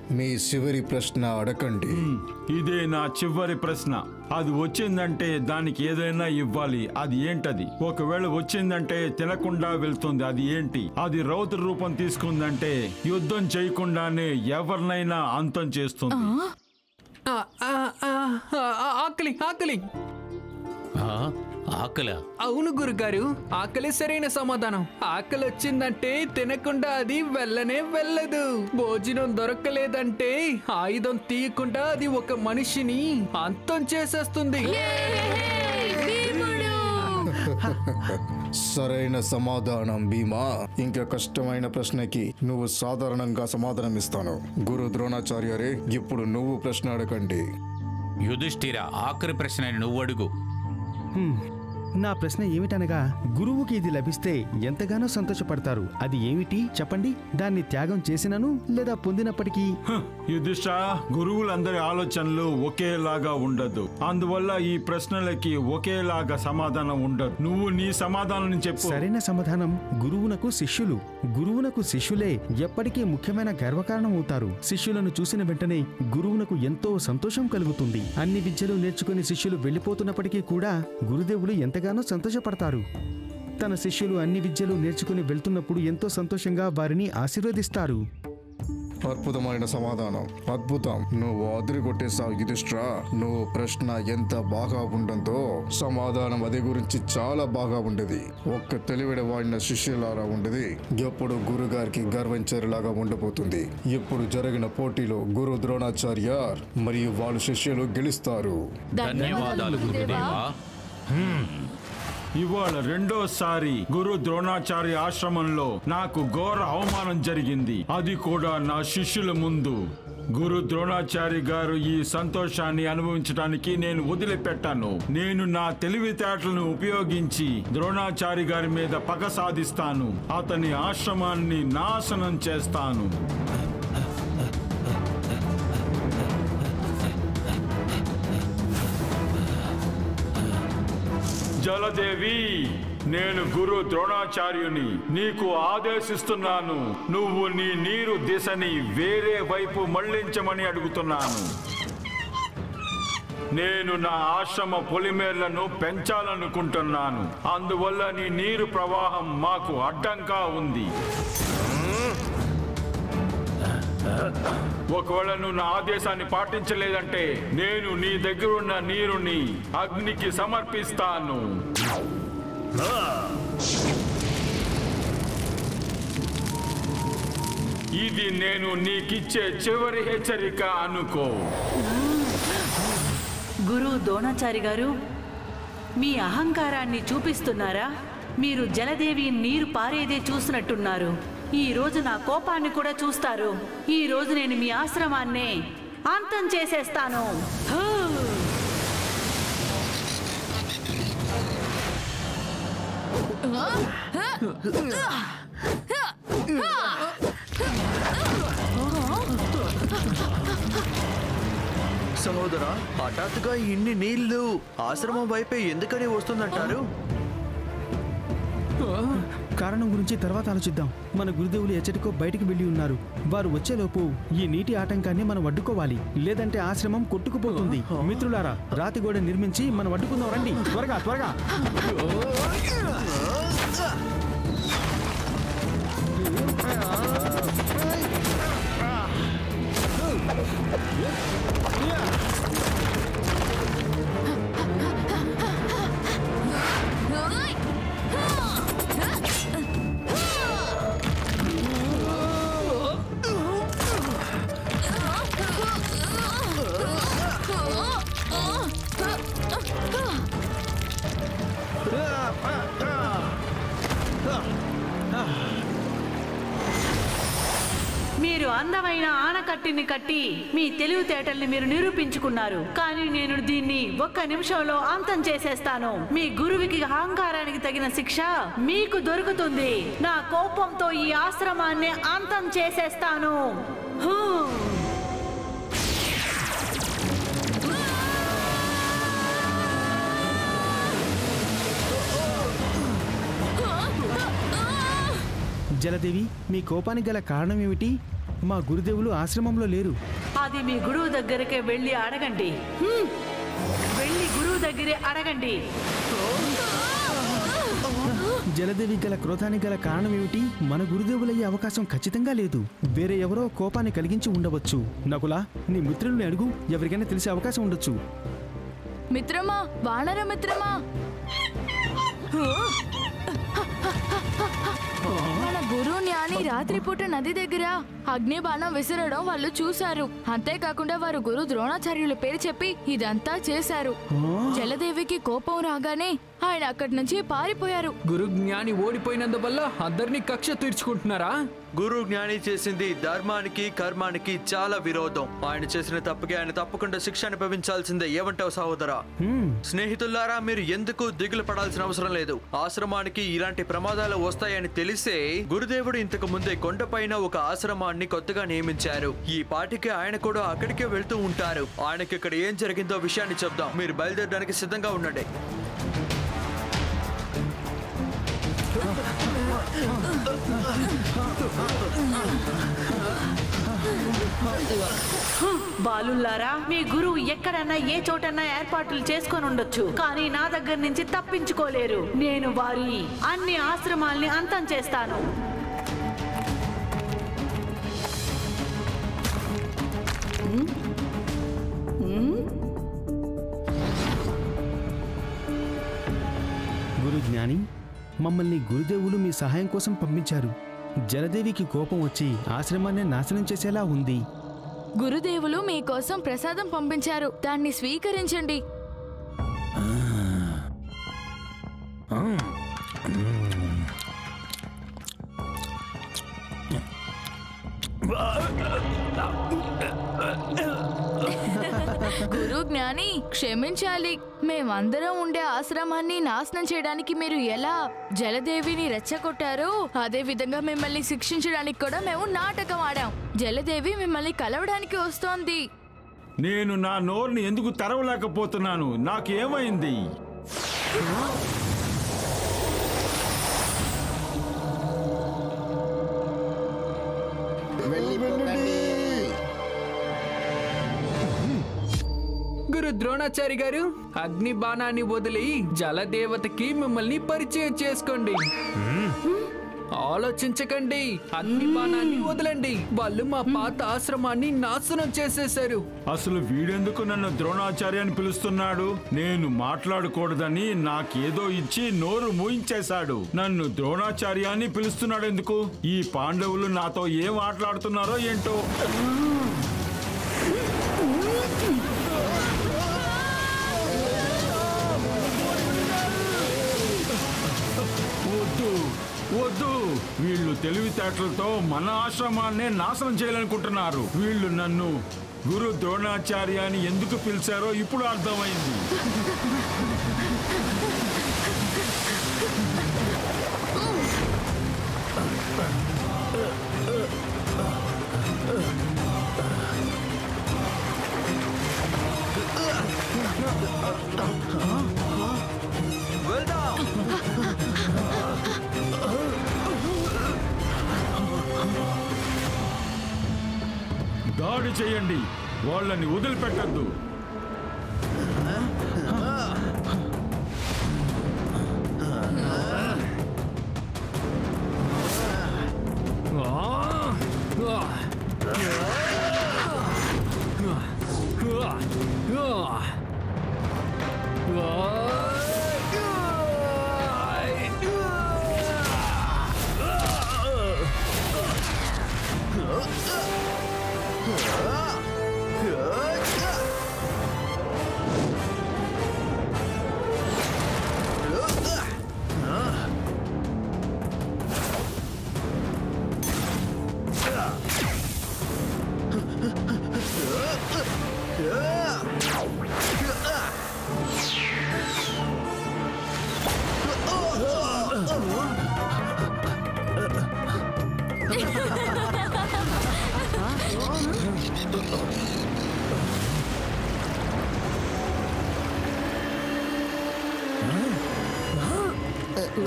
మీ చివరి ప్రశ్న అడగండి ఇదే నా చివరి ప్రశ్న అది వచ్చిందంటే దానికి ఏదైనా ఇవ్వాలి అది ఏంటది ఒకవేళ వచ్చిందంటే తినకుండా వెళ్తుంది అది ఏంటి అది రౌద్ర రూపం తీసుకుందంటే యుద్ధం చేయకుండానే ఎవరినైనా అంతం చేస్తుంది ఆ, ఆ, ఆ, ఆ, ఆకలి ఆకలి ఆ, ఆకలా అవును గురుగారు ఆకలి సరైన సమాధానం ఆకలి వచ్చిందంటే తినకుండా అది వెళ్ళనే వెళ్ళదు భోజనం దొరకలేదంటే ఆయుధం తీయకుండా అది ఒక మనిషిని అంతం చేసేస్తుంది సరైన సమాధానం భీమా ఇంకా కష్టమైన ప్రశ్నకి నువ్వు సాధారణంగా సమాధానం ఇస్తాను గురు ద్రోణాచార్యరే ఇప్పుడు నువ్వు ప్రశ్న అడగండి యుధిష్ఠిర ఆఖరి ప్రశ్న నువ్వు అడుగు హ్మ్. నా ప్రశ్న ఏమిటనగా గురువుకి ఇది లభిస్తే ఎంతగానో సంతోషపడతారు అది ఏమిటి చెప్పండి దాన్ని త్యాగం చేసినను లేదా పొందినప్పటికీ హ, యుధిష్ఠ గురువులందరి ఆలోచనలు ఒకేలాగా ఉండదు అందువల్ల ఈ ప్రశ్నలకి ఒకేలాగా సమాధానం ఉండదు నువ్వు నీ సమాధానం చెప్పు సరైన సమాధానం గురువునకు శిష్యులు గురువునకు శిష్యులే ఎప్పటికీ ముఖ్యమైన గర్వకారణం అవుతారు శిష్యులను చూసిన వెంటనే గురువునకు ఎంతో సంతోషం కలుగుతుంది అన్ని విద్యలు నేర్చుకుని శిష్యులు వెళ్ళిపోతున్నప్పటికీ కూడా గురుదేవులు ఎంతగానో సంతోషపడతారు తన శిష్యులు అన్ని విద్యలు నేర్చుకుని వెళ్తున్నప్పుడు ఎంతో సంతోషంగా వారిని ఆశీర్వదిస్తారు అద్భుతమైన సమాధానం అద్భుతం నువ్వు అదిరిగొట్టేశావు యుధిష్ట్రా నువ్వు ప్రశ్న ఎంత బాగా ఉంటుందో సమాధానం అదే గురించి చాలా బాగా ఉండేది ఒక్క తెలివిడ వాడిన శిష్యులారా ఉండేది ఎప్పుడు గురుగారికి గర్వించేలాగా ఉండబోతుంది ఇప్పుడు జరిగిన పోటీలో గురు ద్రోణాచార్య మరియు వాళ్ళ శిష్యులు గెలుస్తారు ధన్యవాదాలు గురుదేవా ఇవాళ రెండోసారి గురు ద్రోణాచార్య ఆశ్రమంలో నాకు ఘోర అవమానం జరిగింది అది కూడా నా శిష్యుల ముందు గురు ద్రోణాచారి గారు ఈ సంతోషాన్ని అనుభవించడానికి నేను వదిలిపెట్టాను నేను నా తెలివితేటలను ఉపయోగించి ద్రోణాచారి గారి మీద పగ సాధిస్తాను అతని ఆశ్రమాన్ని నాశనం చేస్తాను జలదేవి నేను గురు ద్రోణాచార్యుని నీకు ఆదేశిస్తున్నాను నువ్వు నీ నీరు దిశని వేరే వైపు మళ్లించమని అడుగుతున్నాను నేను నా ఆశ్రమ పొలిమేర్లను పెంచాలనుకుంటున్నాను అందువల్ల నీ నీరు ప్రవాహం మాకు అడ్డంగా ఉంది ఒకవేళ నువ్వు నా ఆదేశాన్ని పాటించలేదంటే నేను నీ దగ్గరున్న నీరుని అగ్నికి సమర్పిస్తాను ఇది నేను నీకిచ్చే చివరి హెచ్చరిక అనుకో గురు ద్రోణాచారి గారు మీ అహంకారాన్ని చూపిస్తున్నారా మీరు జలదేవి నీరు పారేదే చూసినట్టున్నారు ఈ రోజు నా కోపాన్ని కూడా చూస్తారు ఈ రోజు నేను మీ ఆశ్రమాన్నే అంతం చేసేస్తాను హూ! సహోదరా హఠాత్తుగా ఇన్ని నీళ్లు ఆశ్రమం వైపే ఎందుకని వస్తుందంటారు కారణం గురించి తర్వాత ఆలోచిద్దాం మన గురుదేవులు ఎచ్చటికో బయటికి వెళ్ళి ఉన్నారు వారు వచ్చేలోపు ఈ నీటి ఆటంకాన్ని మనం అడ్డుకోవాలి లేదంటే ఆశ్రమం కొట్టుకుపోతుంది మిత్రులారా రాతి గోడ నిర్మించి మనం అడ్డుకుందాం రండి త్వరగా త్వరగా మీరు అందమైన ఆనకట్టిని కట్టి మీ తెలివితేటల్ని మీరు నిరూపించుకున్నారు కానీ నేను దీన్ని ఒక్క నిమిషంలో అంతం చేసేస్తాను మీ గురువుకి అహంకారానికి తగిన శిక్ష మీకు దొరుకుతుంది నా కోపంతో ఈ ఆశ్రమాన్ని అంతం చేసేస్తాను హూ! జలదేవి మీ కోపానికి గల కారణం ఏమిటి మా గురుదేవులు ఆశ్రమంలో లేరు అది మీ గురువు దగ్గరకే వెళ్ళి అడగండి హ్మ్. వెళ్ళి గురువు దగ్గరే అడగండి జలదేవి గల క్రోధానికి గల కారణం ఏమిటి మన గురుదేవులయ్యే అవకాశం ఖచ్చితంగా లేదు వేరే ఎవరో కోపాన్ని కలిగించి ఉండవచ్చు నకులా నీ మిత్రుల్ని అడుగు ఎవరికైనా తెలిసే అవకాశం ఉండొచ్చు మిత్రమా వానర మిత్రమా మన గురువు జ్ఞాని రాత్రిపూట నది దగ్గర అగ్నిబాణం విసరడం వాళ్ళు చూశారు అంతేకాకుండా వారు గురు ద్రోణాచార్యుల పేరు చెప్పి ఇదంతా చేశారు జలదేవికి కోపం రాగానే ఆయన అక్కడి నుంచి పారిపోయారు గురు జ్ఞాని ఓడిపోయినందువల్ల అందరినీ కక్ష తీర్చుకుంటున్నారా గురు జ్ఞాని చేసింది ధర్మానికి కర్మానికి చాలా విరోధం ఆయన చేసిన తప్పుకి ఆయన తప్పకుండా శిక్ష అనుభవించాల్సిందే ఏమంటావు సహోదరా స్నేహితులారా మీరు ఎందుకు దిగులు పడాల్సిన అవసరం లేదు ఆశ్రమానికి ఇలాంటి ప్రమాదాలు వస్తాయని తెలిసే గురుదేవుడు ఇంతకు ముందే కొండపైన ఒక ఆశ్రమాన్ని కొత్తగా నియమించారు ఈ పాటికి ఆయన కూడా అక్కడికే వెళ్తూ ఉంటారు ఆయనకి ఇక్కడ ఏం జరిగిందో విషయాన్ని చెప్దాం మీరు బయలుదేరడానికి సిద్ధంగా ఉండండి బాలుల్లారా మీ గురువు ఎక్కడన్నా ఏ చోటన్నా ఏర్పాట్లు చేసుకొని ఉండొచ్చు కానీ నా దగ్గర నుంచి తప్పించుకోలేరు నేను వారి అన్ని ఆశ్రమాల్ని అంతం చేస్తాను గురు జ్ఞాని మమ్మల్ని గురుదేవులు మీ సహాయం కోసం పంపించారు జలదేవికి కోపం వచ్చి ఆశ్రమాన్ని నాశనం చేసేలా ఉంది గురుదేవులు మీకోసం ప్రసాదం పంపించారు దాన్ని స్వీకరించండి గురు జ్ఞాని క్షమించాలి మేమందరం ఉండే ఆశ్రమాన్ని నాశనం చేయడానికి మీరు ఎలా జలదేవిని రెచ్చగొట్టారో అదే విధంగా మిమ్మల్ని శిక్షించడానికి కూడా మేము నాటకం ఆడాం జలదేవి మిమ్మల్ని కలవడానికి వస్తోంది నేను నా నోరుని ఎందుకు తెరవలేకపోతున్నాను నాకేమైంది గురు ద్రోణాచారి గారు అగ్ని బాణాన్ని వదిలి జలదేవతకి మిమ్మల్ని పరిచయం చేసుకోండి ఆలోచించకండి అగ్ని బాణాన్ని వదలండి వాళ్ళు మా పాత ఆశ్రమాన్ని నాశనం చేసేశారు అసలు వీడెందుకు నన్ను ద్రోణాచార్య అని పిలుస్తున్నాడు నేను మాట్లాడకూడదని నాకేదో ఇచ్చి నోరు మూయించేశాడు నన్ను ద్రోణాచార్య అని పిలుస్తున్నాడు ఎందుకు ఈ పాండవులు నాతో ఏం మాట్లాడుతున్నారో ఏంటో వద్దు వద్దు వీళ్ళు తెలివితేటలతో మన ఆశ్రమాన్నే నాశనం చేయాలనుకుంటున్నారు వీళ్ళు నన్ను గురు ద్రోణాచార్య అని ఎందుకు పిలిచారో ఇప్పుడు అర్థమైంది వెళ్దాం దాడి చేయండి వాళ్ళని వదిలిపెట్టద్దు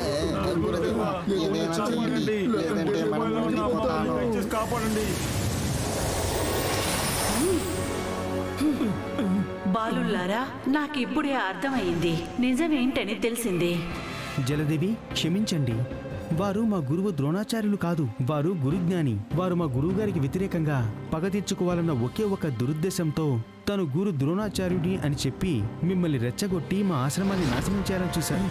కాపాడండి లేదంటే మనం దయచేసి వెళ్ళిపోతాము. కాపాడండి బాలుల్లారా నాకు ఇప్పుడే అర్థమైంది నిజమేంటని తెలిసింది జలదేవి క్షమించండి వారు మా గురువు ద్రోణాచార్యులు కాదు వారు గురుజ్ఞాని వారు మా గురువు గారికి వ్యతిరేకంగా పగ తీర్చుకోవాలన్న ఒకే ఒక దురుద్దేశంతో తను గురు ద్రోణాచార్యుడి అని చెప్పి మిమ్మల్ని రెచ్చగొట్టి మా ఆశ్రమాన్ని నాశనం చేయాలని చూశారు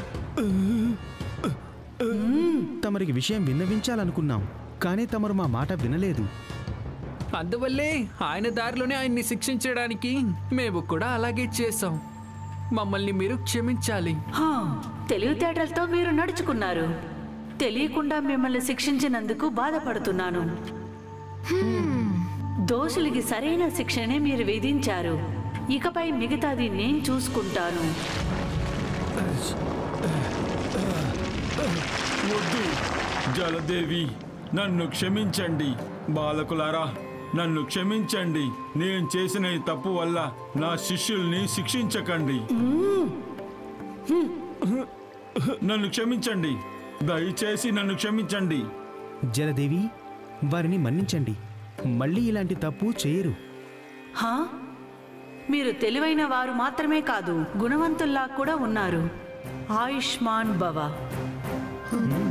తమరికి విషయం విన్నవించాలనుకున్నాం కానీ తమరు మా మాట వినలేదు అందువల్లే ఆయన దారిలోనే ఆయన్ని శిక్షించడానికి మేము కూడా అలాగే చేశాం మమ్మల్ని మీరు క్షమించాలి హా, తెలివితేటలతో మీరు నడుచుకున్నారు తెలియకుండా మిమ్మల్ని శిక్షించినందుకు బాధపడుతున్నాను దోషులకి సరైన శిక్షనే మీరు విధించారు ఇకపై మిగతాది నేను చూసుకుంటాను వద్దు జలదేవి నన్ను క్షమించండి బాలకులారా నన్ను క్షమించండి నేను చేసిన ఈ తప్పు వల్ల నా శిష్యుల్ని శిక్షించకండి నన్ను క్షమించండి దయచేసి నన్ను క్షమించండి జలదేవి వారిని మన్నించండి మళ్ళీ ఇలాంటి తప్పు చేయరు హా మీరు తెలివైన వారు మాత్రమే కాదు గుణవంతుల్లా కూడా ఉన్నారు ఆయుష్మాన్ భవ హ్మ్.